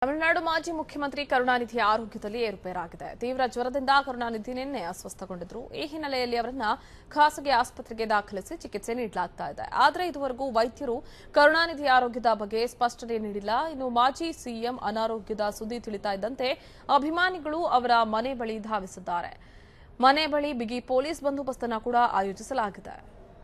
ತಮಿಳುನಾಡು ಮಾಜಿ ಮುಖ್ಯಮಂತ್ರಿ ಕರುಣಾನಿಧಿ ಆರೋಗ್ಯದಲ್ಲಿ ಏರುಪೇರಾಗಿದೆ ತೀವ್ರ ಜ್ವರದಿಂದ ಕರುಣಾನಿಧಿ ನಿನ್ನೆ ಅಸ್ವಸ್ಥಗೊಂಡಿದ್ರು ಈ ಹಿನ್ನೆಲೆಯಲ್ಲಿ ಅವರನ್ನ ಖಾಸಗಿ ಆಸ್ಪತ್ರೆಗೆ ದಾಖಲಿಸಿ ಚಿಕಿತ್ಸೆ ನೀಡಲಾಗ್ತಾ ಇದೆ ಆದರೆ ಇದುವರೆಗೂ ವೈದ್ಯರು ಕರುಣಾನಿಧಿ ಆರೋಗ್ಯದ ಬಗ್ಗೆ ಸ್ಪಷ್ಟನೆ ನೀಡಿಲ್ಲ ಇನ್ನು ಮಾಜಿ ಸಿಎಂ ಅನಾರೋಗ್ಯದ ಸುದ್ದಿ ತಿಳಿತಾ ಇದ್ದಂತೆ ಅಭಿಮಾನಿಗಳು ಅವರ ಮನೆ ಬಳಿ ಧಾವಿಸಿದ್ದಾರೆ ಮನೆ ಬಳಿ ಬಿಗಿ ಪೊಲೀಸ್ ಬಂದೋಬಸ್ತನ್ನ ಕೂಡ ಆಯೋಜಿಸಲಾಗಿದೆ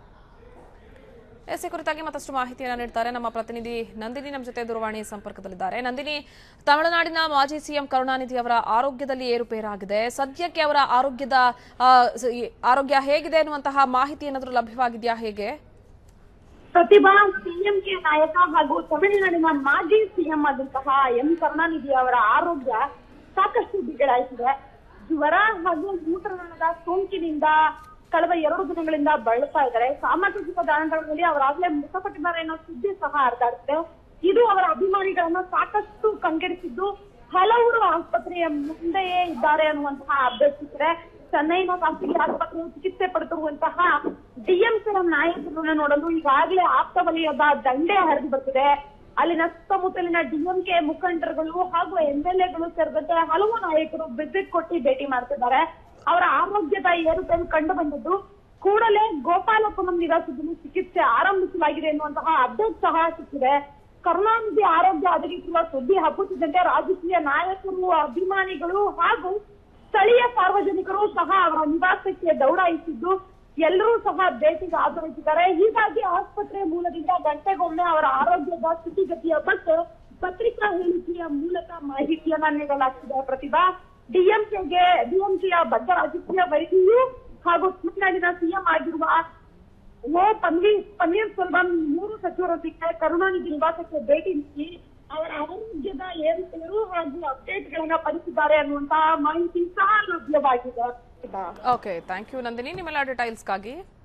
ಎಸ್ ಈ ಕುರಿತಾಗಿ ಮತ್ತಷ್ಟು ಮಾಹಿತಿಯನ್ನು ನೀಡ್ತಾರೆ ನಮ್ಮ ಪ್ರತಿನಿಧಿ ನಂದಿನಿ ನಮ್ಮ ಜೊತೆ ದೂರವಾಣಿ ಸಂಪರ್ಕದಲ್ಲಿದ್ದಾರೆ ನಂದಿನಿ ತಮಿಳುನಾಡಿನ ಮಾಜಿ ಸಿಎಂ ಕರುಣಾನಿಧಿ ಅವರ ಆರೋಗ್ಯದಲ್ಲಿ ಏರುಪೇರಾಗಿದೆ ಸದ್ಯಕ್ಕೆ ಅವರ ಆರೋಗ್ಯದ ಆ, ಸ- ಈ ಆರೋಗ್ಯ ಹೇಗಿದೆ ಅನ್ನುವಂತಹ ಮಾಹಿತಿ ಏನಾದರೂ ಲಭ್ಯವಾಗಿದೆಯಾ ಹೇಗೆ ಪ್ರತಿಭಾ ಸಿಎಂಕೆ ನಾಯಕ ಹಾಗೂ ತಮಿಳುನಾಡಿನ ಮಾಜಿ ಸಿಎಂ ಆದಂತಹ ಎಂ ಕರುಣಾನಿಧಿ ಅವರ ಆರೋಗ್ಯ ಸಾಕಷ್ಟು ಬಿಗಡಾಯಿಸಿದೆ ಜ್ವರ ಹಾಗೂ ಮೂತ್ರನಾಳದ ಸೋಂಕಿನಿಂದ ಕಳೆದ ಎರಡು ದಿನಗಳಿಂದ ಬಳಲ್ತಾ ಇದ್ದಾರೆ ಸಾಮಾಜಿಕ ಜಾಲತಾಣಗಳಲ್ಲಿ ಅವರಾಗಲೇ ಮೃತಪಟ್ಟಿದ್ದಾರೆ ಅನ್ನೋ ಸುದ್ದಿ ಸಹ ಹರಿದಾಡ್ತಿದೆ ಇದು ಅವರ ಅಭಿಮಾನಿಗಳನ್ನ ಸಾಕಷ್ಟು ಕಂಗೆಡಿಸಿದ್ದು ಹಲವರು ಆಸ್ಪತ್ರೆಯ ಮುಂದೆಯೇ ಇದ್ದಾರೆ ಅನ್ನುವಂತಹ ಅಪ್ಡೇಟ್ ಸಿಕ್ಕಿದೆ ಚೆನ್ನೈನ ಖಾಸಗಿ ಆಸ್ಪತ್ರೆಯ ಚಿಕಿತ್ಸೆ ಪಡೆದಿರುವಂತಹ ಡಿಎಂಸಿನ ನಾಯಕರನ್ನ ನೋಡಲು ಈಗಾಗಲೇ ಆಪ್ತ ವಲಯದ ದಂಡೆ ಹರಿದು ಬರ್ತಿದೆ ಅಲ್ಲಿನ ಸುತ್ತಮುತ್ತಲಿನ ಡಿಎಂಕೆ ಮುಖಂಡರುಗಳು ಹಾಗೂ ಎಂಎಲ್ಎಗಳು ಸೇರಿದಂತೆ ಹಲವು ನಾಯಕರು ವಿಸಿಟ್ ಕೊಟ್ಟು ಭೇಟಿ ಮಾಡ್ತಿದ್ದಾರೆ ಅವರ ಆರೋಗ್ಯದ ಏರುಪೇರು ಕಂಡು ಬಂದಿದ್ದು ಕೂಡಲೇ ಗೋಪಾಲಪುರಂ ನಿವಾಸದಲ್ಲಿ ಚಿಕಿತ್ಸೆ ಆರಂಭಿಸಲಾಗಿದೆ ಎನ್ನುವಂತಹ ಅಪ್ಡೇಟ್ ಸಹ ಸಿಕ್ಕಿದೆ ಕರುಣಾನಿಧಿ ಆರೋಗ್ಯ ಹದಗೆಡುವ ಸುದ್ದಿ ಹಬ್ಬುತ್ತಿದ್ದಂತೆ ರಾಜಕೀಯ ನಾಯಕರು ಅಭಿಮಾನಿಗಳು ಹಾಗೂ ಸ್ಥಳೀಯ ಸಾರ್ವಜನಿಕರು ಸಹ ಅವರ ನಿವಾಸಕ್ಕೆ ದೌಡಾಯಿಸಿದ್ದು ಎಲ್ಲರೂ ಸಹ ಭೇಟಿಗೆ ಆಗಮಿಸಿದ್ದಾರೆ ಹೀಗಾಗಿ ಆಸ್ಪತ್ರೆ ಮೂಲದಿಂದ ಗಂಟೆಗೊಮ್ಮೆ ಅವರ ಆರೋಗ್ಯದ ಸ್ಥಿತಿಗತಿಯ ಬಗ್ಗೆ ಪತ್ರಿಕಾ ಹೇಳಿಕೆಯ ಮೂಲಕ ಮಾಹಿತಿಯನ್ನ ನೀಡಲಾಗ್ತಿದೆ ಪ್ರತಿಭಾ ಡಿಎಂಕೆಗೆ ಡಿಎಂಕೆಯ ಬದ್ಧ ರಾಜಕೀಯ ವೈದ್ಯರು ಹಾಗೂ ತಮಿಳುನಾಡಿನ ಸಿಎಂ ಆಗಿರುವ ಓ ಪನ್ನೀರ್ ಪನ್ನೀರ್ ಸೆಲ್ವಂ ಮೂರು ಸಚಿವರೊಂದಿಗೆ ಕರುಣಾನಿಧಿ ನಿವಾಸಕ್ಕೆ ಭೇಟಿ ನೀಡಿ ಅವರ ಆರೋಗ್ಯದ ಏರುಪೇರು ಹಾಗೂ ಅಪ್ಡೇಟ್ಗಳನ್ನ ಪಡಿಸಿದ್ದಾರೆ ಅನ್ನುವಂತಹ ಮಾಹಿತಿ ಸಹ ಲಭ್ಯವಾಗಿದೆ ಓಕೆ ಥ್ಯಾಂಕ್ ಯು ನಂದಿನಿ ನಿಮ್ಮೆಲ್ಲ ಡೀಟೈಲ್ಸ್ಗಾಗಿ